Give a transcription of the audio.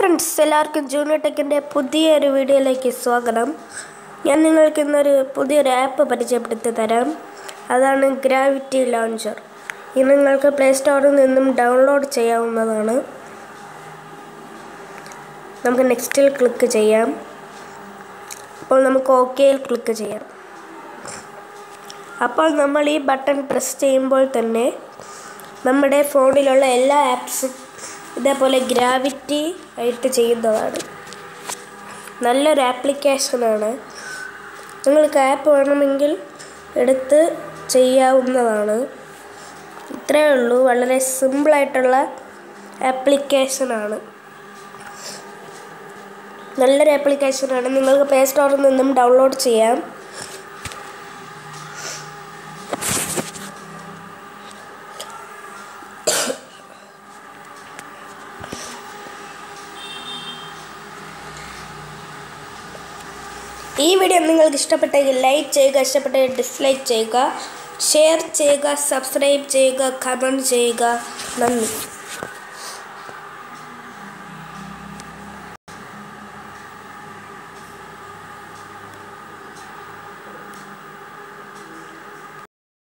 friends എല്ലാവർക്കും junior ടെക്കിൻ്റെ പുതിയൊരു വീഡിയോയിലേക്ക് സ്വാഗതം ഞാൻ നിങ്ങൾക്ക് ഇന്നൊരു പുതിയൊരു ആപ്പ് പരിചയപ്പെടുത്തി തരാം അതാണ് ഗ്രാവിറ്റി ലോഞ്ചർ ഇത് നിങ്ങൾക്ക് പ്ലേ സ്റ്റോറിൽ നിന്നും ഡൗൺലോഡ് ചെയ്യാവുന്നതാണ് നമുക്ക് നെക്സ്റ്റിൽ ക്ലിക്ക് ചെയ്യാം അപ്പോൾ നമുക്ക് ഓക്കെയിൽ ക്ലിക്ക് ചെയ്യാം അപ്പോൾ നമ്മൾ ഈ ബട്ടൺ പ്രസ് ചെയ്യുമ്പോൾ തന്നെ നമ്മുടെ ഫോണിലുള്ള എല്ലാ ആപ്സും ഇതേപോലെ ഗ്രാവിറ്റി ആയിട്ട് ചെയ്യുന്നതാണ് നല്ലൊരു ആപ്ലിക്കേഷനാണ് നിങ്ങൾക്ക് ആപ്പ് വേണമെങ്കിൽ എടുത്ത് ചെയ്യാവുന്നതാണ് ഇത്രയേ ഉള്ളൂ വളരെ സിമ്പിളായിട്ടുള്ള ആപ്ലിക്കേഷനാണ് നല്ലൊരു ആപ്ലിക്കേഷനാണ് നിങ്ങൾക്ക് പ്ലേ സ്റ്റോറിൽ നിന്നും ഡൗൺലോഡ് ചെയ്യാം ഈ വീഡിയോ നിങ്ങൾക്ക് ഇഷ്ടപ്പെട്ടെങ്കിൽ ലൈക്ക് ചെയ്യുക ഇഷ്ടപ്പെട്ടെങ്കിൽ ഡിസ്ലൈക്ക് ചെയ്യുക ഷെയർ ചെയ്യുക സബ്സ്ക്രൈബ് ചെയ്യുക കമൻറ്റ് ചെയ്യുക നന്ദി